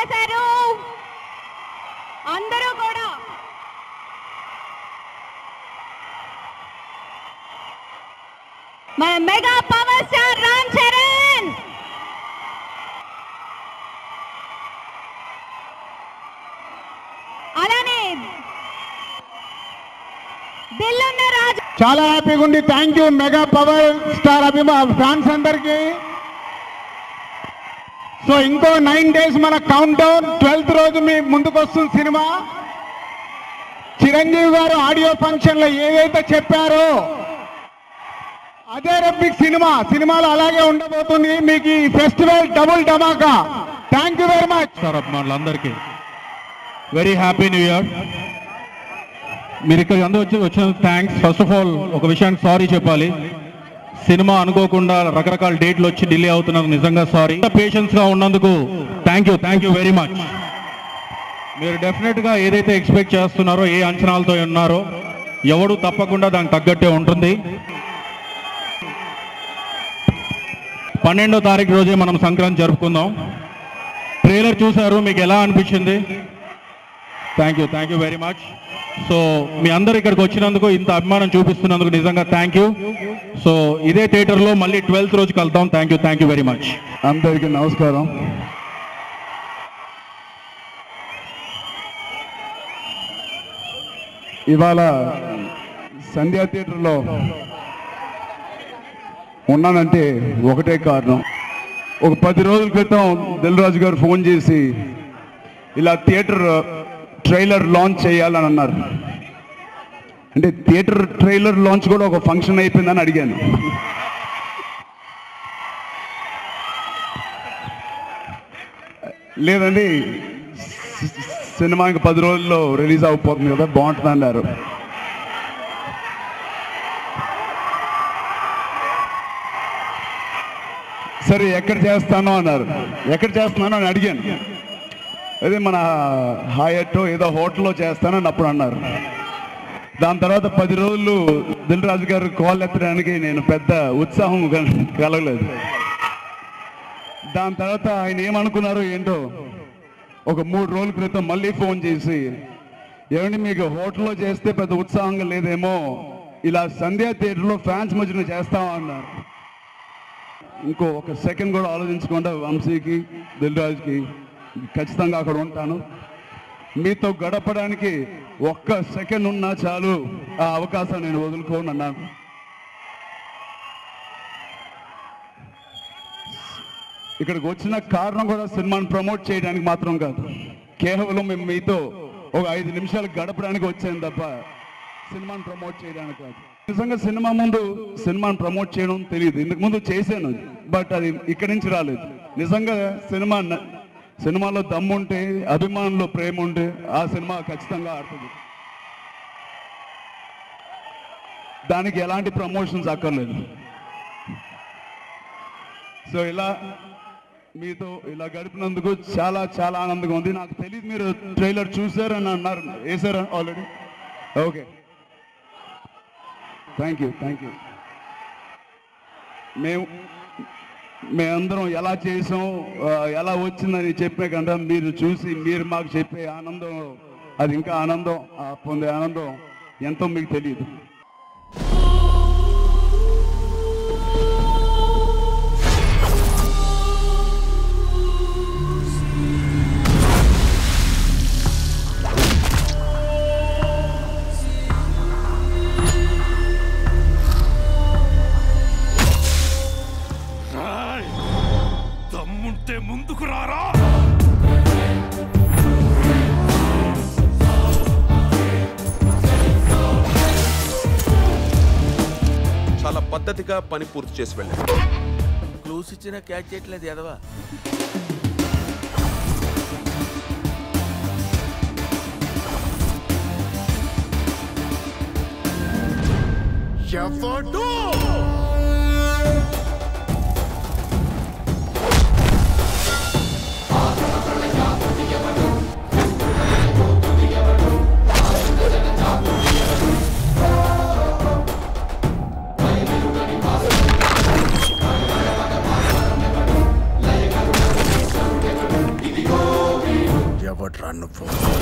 చేశారు అందరూ కూడా మన mega power star Ram Charan అలానే దిల్లున్న రాజు చాలా హ్యాపీగా ఉంది thank you mega power star అభిమా ఫ్యాన్స్ అందరికి సో ఇంకో నైన్ డేస్ మన కౌంట్ డౌన్ ట్వెల్త్ రోజు మీ ముందుకు వస్తుంది సినిమా చిరంజీవి గారు ఆడియో ఫంక్షన్ లో ఏదైతే చెప్పారో అదే రబ్బిక్ సినిమా సినిమాలో అలాగే ఉండబోతుంది మీకు ఈ ఫెస్టివల్ డబుల్ ధమాకా thank you very much sir అభిమానులందరికీ వెరీ హ్యాపీ న్యూ ఇయర్ మీరు ఇక్కడ అందరూ వచ్చి వచ్చినందుకు థ్యాంక్స్ ఫస్ట్ ఆఫ్ ఆల్ ఒక విషయానికి సారీ చెప్పాలి సినిమా అనుకోకుండా రకరకాల డేట్లు వచ్చి డిలే అవుతున్నందుకు నిజంగా సారీ పేషెన్స్ గా ఉన్నందుకు thank you thank you very much మీరు డెఫినెట్ గా ఏదైతే ఎక్స్పెక్ట్ చేస్తున్నారో ఏ అంచనాలతో ఉన్నారో ఎవడు తప్పకుండా దానికి తగ్గట్టే ఉంటుంది పన్నెండో తారీఖు రోజే మనం సంక్రాంతి జరుపుకుందాం ట్రైలర్ చూసారు మీకు ఎలా అనిపించింది thank you thank you very much so మీ అందరు ఇక్కడికి వచ్చినందుకు ఇంత అభిమానం చూపిస్తున్నందుకు నిజంగా థ్యాంక్ యూ సో ఇదే థియేటర్లో మళ్ళీ ట్వెల్త్ రోజు కలుద్దాం thank you thank you very much అందరికీ నమస్కారం ఇవాళ సంధ్యా థియేటర్లో ఉన్నానంటే ఒకటే కారణం ఒక పది రోజుల క్రితం దిల్రాజు గారు ఫోన్ చేసి ఇలా థియేటర్ ట్రైలర్ లాంచ్ చేయాలని అన్నారు అంటే థియేటర్ ట్రైలర్ లాంచ్ కూడా ఒక ఫంక్షన్ అయిపోయిందని అడిగాను లేదండి సి- సినిమా ఇంకా పది రోజుల్లో రిలీజ్ అవబోతుంది కదా బాగుంటుంది అన్నారు సరే ఎక్కడ చేస్తానో అన్నారు ఎక్కడ చేస్తున్నానో అని అడిగాను అదే మన హాయట్ ఏదో హోటల్లో చేస్తానని అప్పుడు అన్నారు దాని తర్వాత పది రోజులు దిల్ రాజు గారు కాల్ ఎత్తడానికి నేను పెద్ద ఉత్సాహం కల- కలగలేదు దాని తర్వాత ఆయన ఏమనుకున్నారో ఏంటో ఒక మూడు రోజుల క్రితం మళ్ళీ ఫోన్ చేసి ఏమండి మీకు హోటల్లో చేస్తే పెద్ద ఉత్సాహంగా లేదేమో ఇలా సంధ్యా థియేటర్లో ఫ్యాన్స్ మధ్యన చేస్తామా అన్నారు ఇంకో ఒక సెకండ్ కూడా ఆలోచించకుండా వంశీకి దిల్రాజ్కి ఖచ్చితంగా అక్కడ ఉంటాను మీతో గడపడానికి ఒక్క సెకండ్ ఉన్నా చాలు ఆ అవకాశం నేను వదులుకోను అన్నాను ఇక్కడికి వచ్చిన కారణం కూడా సినిమాని ప్రమోట్ చేయడానికి మాత్రం కాదు కేవలం మేము మీతో ఒక ఐదు నిమిషాలు గడపడానికి వచ్చాను తప్ప సినిమాని ప్రమోట్ చేయడానికి కాదు నిజంగా సినిమా ముందు సినిమాని ప్రమోట్ చేయడం తెలియదు ఇంతకు ముందు చేశాను బట్ అది ఇక్కడి నుంచి రాలేదు నిజంగా సినిమా న- సినిమాలో దమ్ముంటే అభిమానులో ప్రేమ ఉంటే ఆ సినిమా ఖచ్చితంగా ఆడుతుంది దానికి ఎలాంటి ప్రమోషన్స్ అక్కర్లేదు సో ఇలా మీతో ఇలా గడిపినందుకు చాలా చాలా ఆనందంగా ఉంది నాకు తెలియదు మీరు ట్రైలర్ చూసారని అన్నారు వేసారా already okay thank you thank you మేము మేమందరం ఎలా చేసాం ఆ, ఎలా వచ్చిందని చెప్పే కంటే మీరు చూసి మీరు మాకు చెప్పే ఆనందం అది ఇంకా ఆనందం ఆ పొందే ఆనందం ఎంతో మీకు తెలియదు రాయ్! దమ్ముంటే ముందుకు రారా చాలా పద్ధతిగా పని పూర్తి చేసి వెళ్ళాడు క్లూస్ ఇచ్చిన క్యాచ్ చేయట్లేదు ఎదవా ఇదిగో ఎవడ్రా నువ్వు